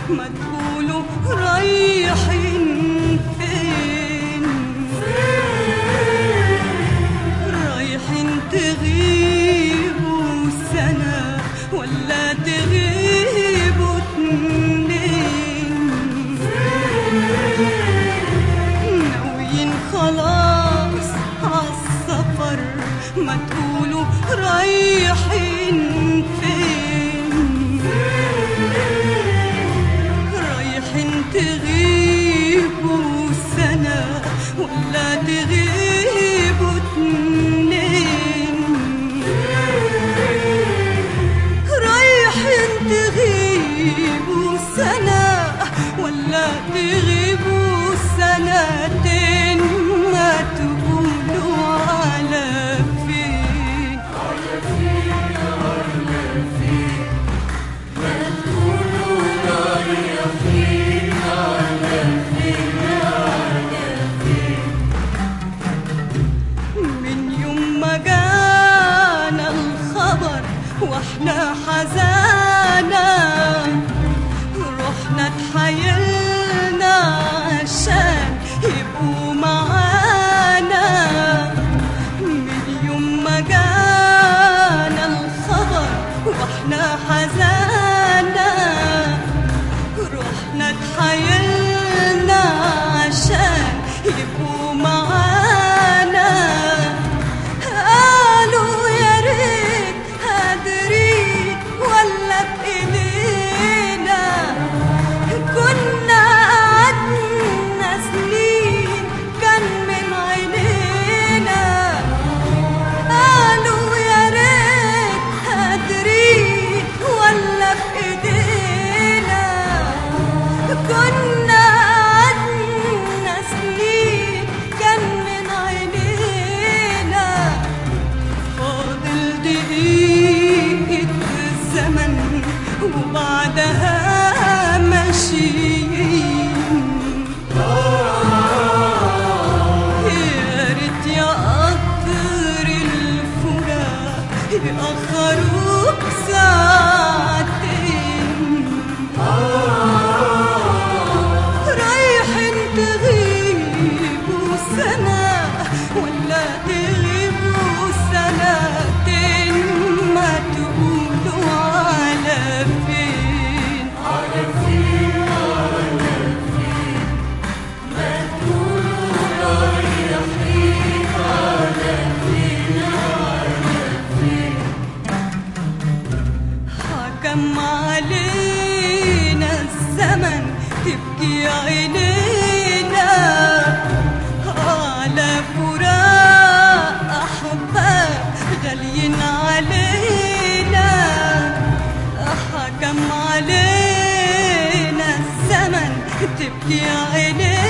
ما تقولوا رايحين فين رايحين تغيبوا سنة ولا تغيبوا اتنين ناويين خلاص عالسفر ما تقولوا رايحين فين رايحين تغيبوا سنة ولا تغيبوا اتنين رايحين تغيبوا سنة ولا تغيبوا سنتين ما تقولوا على فين من يوم ما جانا الخبر واحنا حزانا رحنا اتحايلنا عشان يبقوا معانا من يوم ما جانا الخبر واحنا حزانا رحنا اتحايلنا عشان يبقوا معانا قالوا يا ريت هدريت ولا بإيدينا كنا قعدنا سنين كان من عينينا قالوا يا ريت هدريت ولا بإيدينا كنا قعدنا سنين كان من عينينا فاضل دقيقة الزمن وبعدها ماشيين يا ريت يا قطر الفراق يأخروك ساعتين رايحين تغيبوا سنة ولا تغيبوا سنتين ما تقولوا على فين حكم علينا الزمن تبكي عينينا على فراق أحباب غاليين علينا حكم علينا الزمن تبكي عينينا